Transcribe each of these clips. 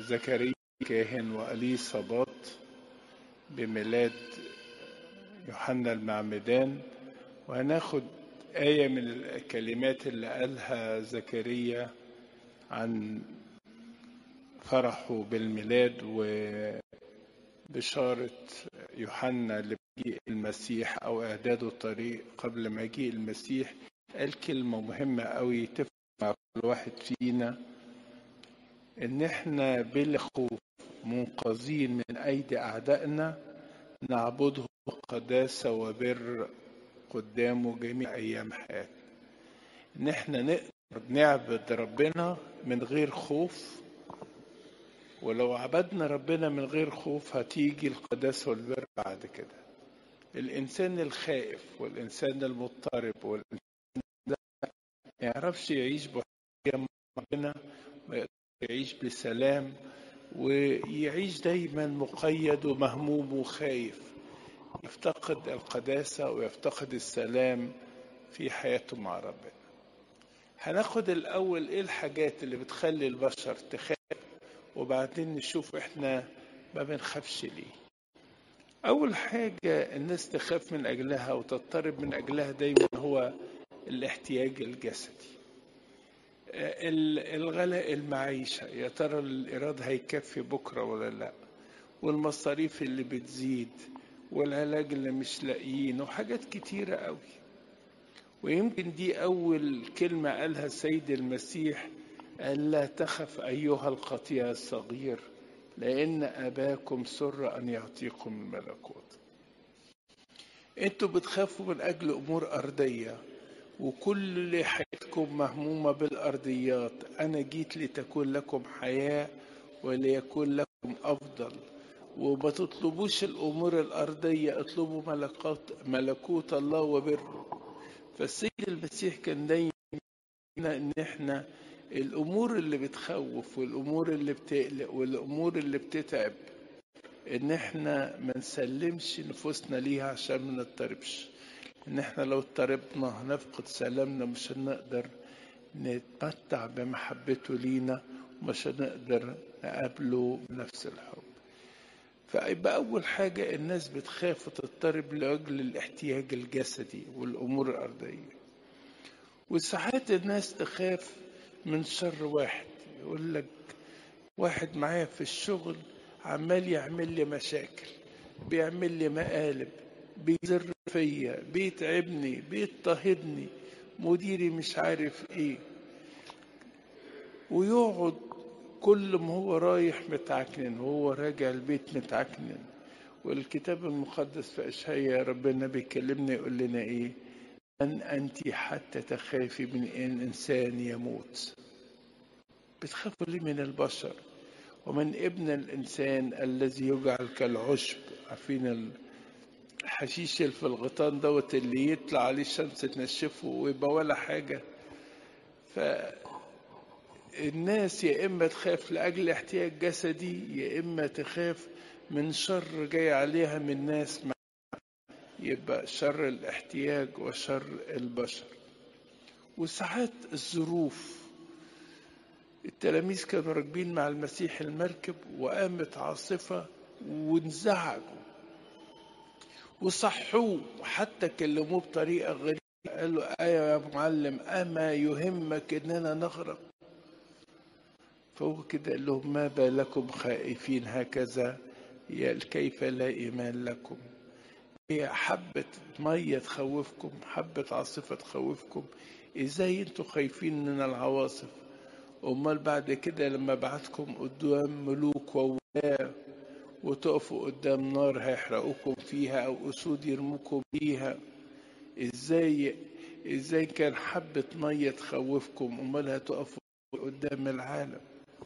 زكريا كاهن وأليصابات بميلاد يوحنا المعمدان وهناخد آية من الكلمات اللي قالها زكريا عن فرحه بالميلاد وبشارة يوحنا لمجيء المسيح أو إعداد الطريق قبل مجيء المسيح قال كلمة مهمة قوي تفهم مع كل واحد فينا إن إحنا بلا خوف منقذين من أيدي أعدائنا نعبده قداسة وبر قدامه جميع أيام حياتنا إن إحنا نقدر نعبد ربنا من غير خوف ولو عبدنا ربنا من غير خوف هتيجي القداسة والبر بعد كده الإنسان الخائف والإنسان المضطرب والإنسان ده ما يعرفش يعيش بحرية ربنا ما يقدرش يعيش بسلام ويعيش دايما مقيد ومهموم وخايف يفتقد القداسة ويفتقد السلام في حياته مع ربنا هناخد الأول إيه الحاجات اللي بتخلي البشر تخاف وبعدين نشوف إحنا ما بنخافش ليه أول حاجة الناس تخاف من أجلها وتضطرب من أجلها دايما هو الاحتياج الجسدي الغلاء المعيشة يا ترى الإيراد هيكفي بكرة ولا لا والمصاريف اللي بتزيد والعلاج اللي مش لاقيين وحاجات كتيرة قوي ويمكن دي أول كلمة قالها السيد المسيح قال لا تخف أيها القطيع الصغير لأن أباكم سر أن يعطيكم الملكوت انتوا بتخافوا من أجل أمور أرضية وكل حياتكم مهمومة بالأرضيات أنا جيت لتكون لكم حياة وليكون لكم أفضل وما تطلبوش الأمور الأرضية اطلبوا ملكوت, ملكوت الله وبره فالسيد المسيح كان دايما إن إحنا الأمور اللي بتخوف والأمور اللي بتقلق والأمور اللي بتتعب إن إحنا ما نسلمش نفوسنا ليها عشان ما نضطربش إن إحنا لو اضطربنا هنفقد سلامنا مش هنقدر نتمتع بمحبته لينا ومش هنقدر نقابله بنفس الحب فيبقى أول حاجة الناس بتخاف وتضطرب لأجل الاحتياج الجسدي والأمور الأرضية وساعات الناس تخاف من شر واحد يقول لك واحد معايا في الشغل عمال يعمل لي مشاكل بيعمل لي مقالب بيزر فيا بيتعبني بيضطهدني مديري مش عارف ايه ويقعد كل ما هو رايح متعكنن وهو راجع البيت متعكنن والكتاب المقدس في اشعياء ربنا بيكلمنا يقول لنا ايه من انت حتى تخافي من ان انسان يموت بتخافوا ليه من البشر ومن ابن الانسان الذي يجعل كالعشب عارفين الحشيش اللي في الغيطان دوت اللي يطلع عليه الشمس تنشفه ويبقى ولا حاجه ف الناس يا إما تخاف لأجل احتياج جسدي يا إما تخاف من شر جاي عليها من ناس مع يبقى شر الاحتياج وشر البشر وساعات الظروف التلاميذ كانوا راكبين مع المسيح المركب وقامت عاصفة وانزعجوا وصحوه وحتى كلموه بطريقة غريبة قالوا أيوة يا معلم أما يهمك إننا نغرق فهو كده قال لهم ما بالكم خائفين هكذا كيف لا إيمان لكم هي حبة مية تخوفكم حبة عاصفة تخوفكم إزاي أنتوا خايفين من العواصف أمال بعد كده لما بعتكم قدام ملوك وولاة وتقفوا قدام نار هيحرقوكم فيها أو أسود يرموكم بيها إزاي إزاي كان حبة مية تخوفكم أمال هتقفوا قدام العالم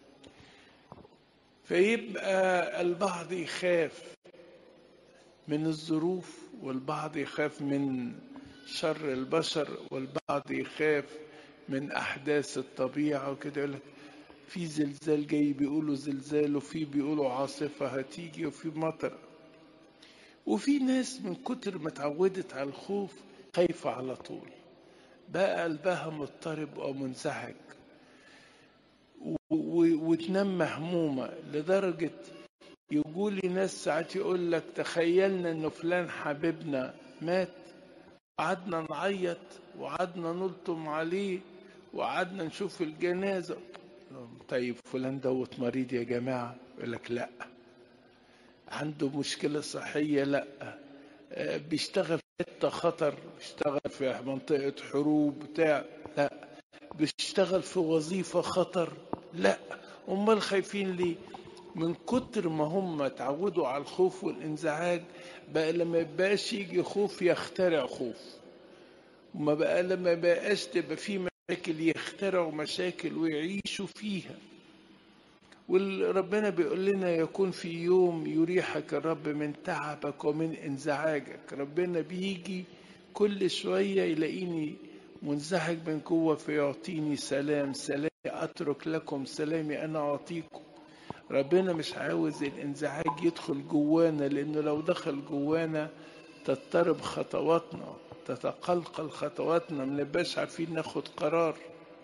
فيبقى البعض يخاف من الظروف والبعض يخاف من شر البشر والبعض يخاف من احداث الطبيعه وكده يقول لك في زلزال جاي بيقولوا زلزال وفي بيقولوا عاصفه هتيجي وفي مطر وفي ناس من كتر ما اتعودت على الخوف خايفه على طول بقى قلبها مضطرب او منزعج وتنام مهمومة لدرجة يقول لي ناس ساعات يقول لك تخيلنا انه فلان حبيبنا مات قعدنا نعيط وقعدنا نلطم عليه وقعدنا نشوف الجنازة طيب فلان دوت مريض يا جماعة يقول لك لا عنده مشكلة صحية لا بيشتغل في حتة خطر بيشتغل في منطقة حروب بتاع لا بيشتغل في وظيفة خطر لا امال خايفين ليه من كتر ما هم اتعودوا على الخوف والانزعاج بقى لما يبقاش يجي خوف يخترع خوف وما بقى لما بقاش تبقى في مشاكل يخترعوا مشاكل ويعيشوا فيها وربنا بيقول لنا يكون في يوم يريحك الرب من تعبك ومن انزعاجك ربنا بيجي كل شوية يلاقيني منزعج من جوه فيعطيني سلام سلام أترك لكم سلامي أنا أعطيكم ربنا مش عاوز الانزعاج يدخل جوانا لأنه لو دخل جوانا تضطرب خطواتنا تتقلقل خطواتنا ما نبقاش عارفين ناخد قرار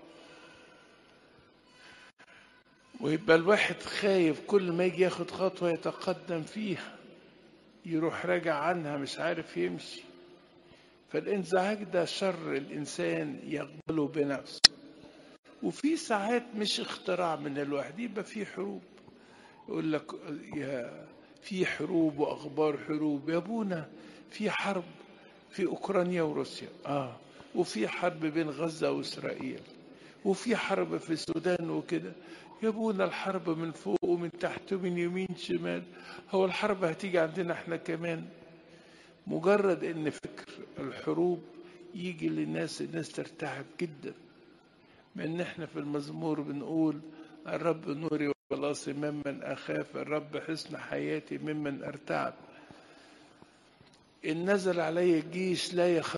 ويبقى الواحد خايف كل ما يجي ياخد خطوة يتقدم فيها يروح راجع عنها مش عارف يمشي فالانزعاج ده شر الإنسان يقبله بنفسه وفي ساعات مش اختراع من الواحد يبقى في حروب يقول لك يا في حروب واخبار حروب يا ابونا في حرب في اوكرانيا وروسيا اه وفي حرب بين غزه واسرائيل وفي حرب في السودان وكده يا ابونا الحرب من فوق ومن تحت ومن يمين شمال هو الحرب هتيجي عندنا احنا كمان مجرد ان فكر الحروب يجي للناس الناس ترتعب جدا ما ان احنا في المزمور بنقول الرب نوري وخلاصي ممن اخاف الرب حسن حياتي ممن ارتعب ان نزل علي الجيش لا يخاف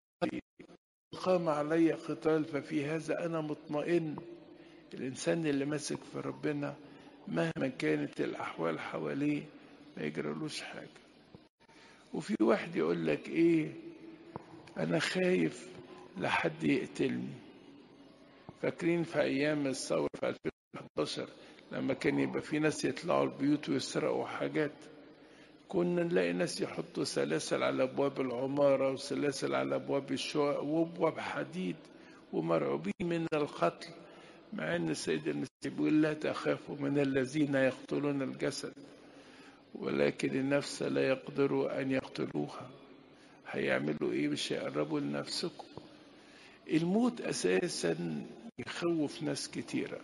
قام علي قتال ففي هذا انا مطمئن الانسان اللي ماسك في ربنا مهما كانت الاحوال حواليه ما يجرالوش حاجه وفي واحد يقول لك ايه انا خايف لحد يقتلني فاكرين في ايام الثوره في 2011 لما كان يبقى في ناس يطلعوا البيوت ويسرقوا حاجات كنا نلاقي ناس يحطوا سلاسل على ابواب العماره وسلاسل على ابواب الشقق وابواب حديد ومرعوبين من القتل مع ان السيد المسيح بيقول لا تخافوا من الذين يقتلون الجسد ولكن النفس لا يقدروا ان يقتلوها هيعملوا ايه مش هيقربوا لنفسكم الموت اساسا يخوف ناس كتيره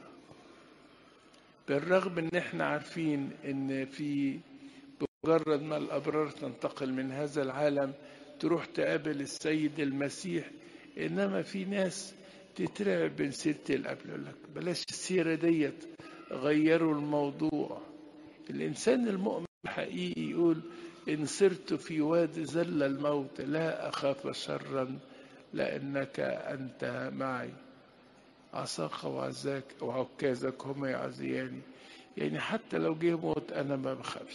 بالرغم ان احنا عارفين ان في بمجرد ما الابرار تنتقل من هذا العالم تروح تقابل السيد المسيح انما في ناس تترعب من سيره القبل يقول لك بلاش السيره ديت غيروا الموضوع الانسان المؤمن الحقيقي يقول ان سرت في وادي زل الموت لا اخاف شرا لانك انت معي عصاك وعزاك وعكازك هما يعزياني يعني حتى لو جه موت انا ما بخافش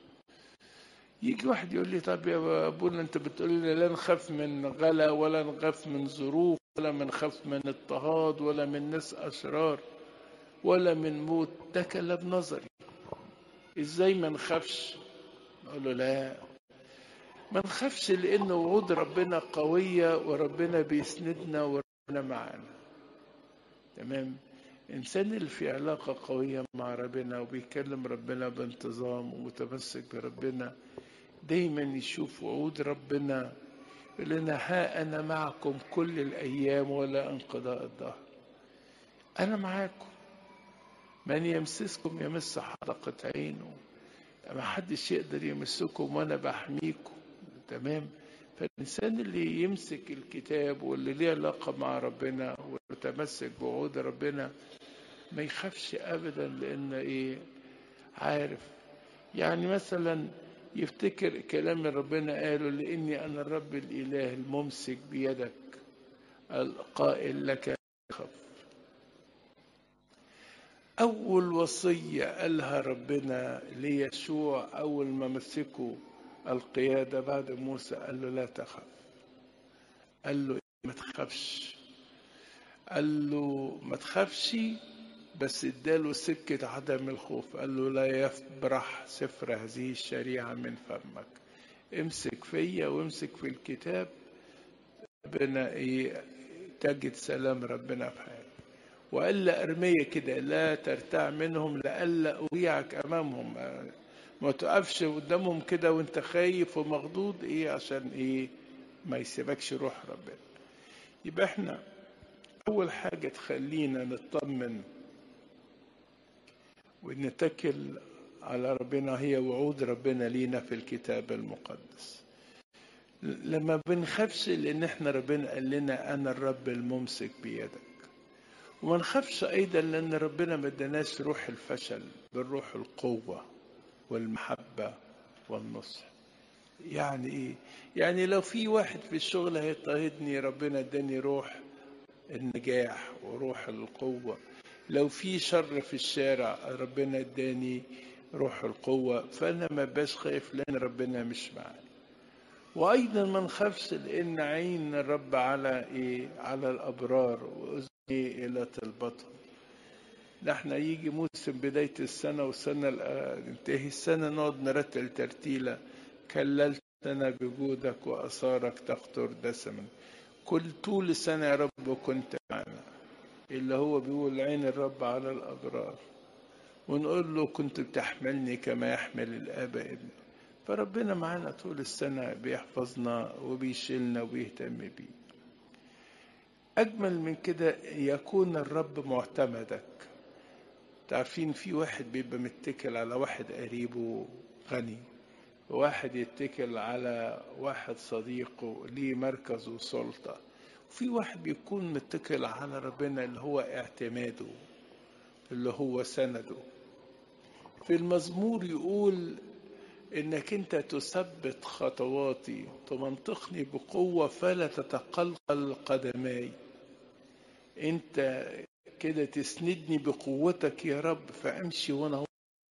يجي واحد يقول لي طب يا ابونا انت بتقول لي لا نخاف من غلا ولا نخاف من ظروف ولا نخاف من اضطهاد ولا من ناس اشرار ولا من موت ده كلام نظري ازاي ما نخافش اقول له لا ما نخافش لان وعود ربنا قويه وربنا بيسندنا وربنا معانا تمام الإنسان اللي في علاقة قوية مع ربنا وبيكلم ربنا بانتظام ومتمسك بربنا دايما يشوف وعود ربنا يقول لنا ها أنا معكم كل الأيام ولا انقضاء الدهر أنا معاكم من يمسسكم يمس حلقة عينه ما حدش يقدر يمسكم وأنا بحميكم تمام فالإنسان اللي يمسك الكتاب واللي ليه علاقة مع ربنا ويتمسك بوعود ربنا ما يخافش أبدا لأن إيه عارف يعني مثلا يفتكر كلام ربنا قاله لإني أنا الرب الإله الممسك بيدك القائل لك خف أول وصية قالها ربنا ليشوع أول ما مسكه القيادة بعد موسى قال له لا تخف قال له ما تخافش قال له ما تخافش بس اداله سكة عدم الخوف قال له لا يفرح سفر هذه الشريعة من فمك امسك فيا وامسك في الكتاب ربنا ايه تجد سلام ربنا في حياتك وقال لأرمية كده لا ترتع منهم لألا أضيعك أمامهم ما تقفش قدامهم كده وانت خايف ومخضوض ايه عشان ايه ما يسيبكش روح ربنا يبقى احنا أول حاجة تخلينا نطمن ونتكل على ربنا هي وعود ربنا لينا في الكتاب المقدس لما بنخافش لان احنا ربنا قال لنا انا الرب الممسك بيدك وما نخافش ايضا لان ربنا ما اداناش روح الفشل بالروح القوه والمحبه والنصح يعني ايه يعني لو في واحد في الشغل هيضطهدني ربنا اداني روح النجاح وروح القوه لو في شر في الشارع ربنا اداني روح القوه فانا ما بقاش خايف لان ربنا مش معايا وايضا ما نخافش لان عين الرب على ايه على الابرار واذنه الى طلبتهم ده احنا يجي موسم بداية السنة والسنة تنتهي السنة نقعد نرتل ترتيلة كللتنا بجودك وأثارك تخطر دسما كل طول السنة يا رب كنت معنا اللي هو بيقول عين الرب على الأبرار ونقول له كنت بتحملني كما يحمل الآب ابنه فربنا معانا طول السنة بيحفظنا وبيشيلنا وبيهتم بيه أجمل من كده يكون الرب معتمدك تعرفين في واحد بيبقى متكل على واحد قريبه غني وواحد يتكل على واحد صديقه ليه مركز وسلطة وفي واحد بيكون متكل على ربنا اللي هو اعتماده اللي هو سنده في المزمور يقول انك انت تثبت خطواتي تمنطقني بقوه فلا تتقلقل قدماي انت كده تسندني بقوتك يا رب فامشي وانا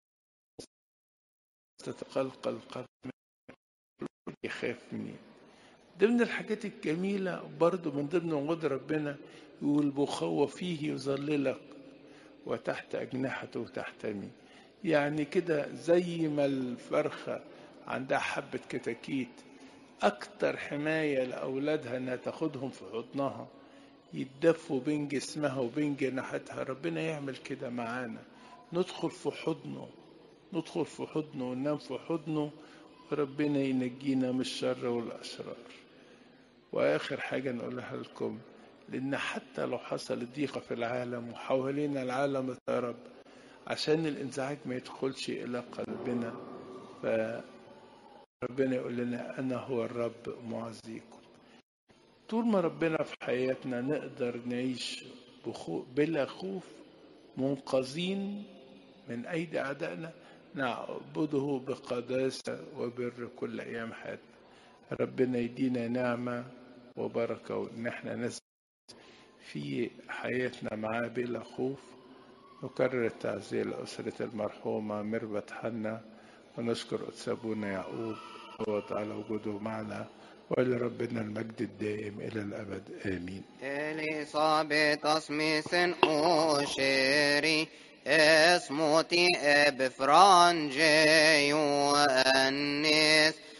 تتقلقل قدماي يخاف مني ضمن الحاجات الجميلة برضو من ضمن وعود ربنا يقول بخوة فيه يظللك وتحت أجنحته تحتمي يعني كده زي ما الفرخة عندها حبة كتاكيت أكتر حماية لأولادها إنها تاخدهم في حضنها يتدفوا بين جسمها وبين جناحاتها ربنا يعمل كده معانا ندخل في حضنه ندخل في حضنه وننام في حضنه وربنا ينجينا من الشر والأشرار وآخر حاجة نقولها لكم لأن حتى لو حصل ضيقة في العالم وحوالينا العالم اضطرب عشان الانزعاج ما يدخلش إلى قلبنا فربنا يقول لنا أنا هو الرب معزيكم طول ما ربنا في حياتنا نقدر نعيش بخو... بلا خوف منقذين من أيدي أعدائنا نعبده بقداسة وبر كل أيام حياتنا ربنا يدينا نعمة وبركة وإن احنا نثبت في حياتنا معاه بلا خوف نكرر التعزية لأسرة المرحومة ميرفت حنا ونشكر قدس أبونا يعقوب على وجوده معنا ولربنا المجد الدائم إلى الأبد آمين Elisabeth smisen osheri esmoti eb franje Johannes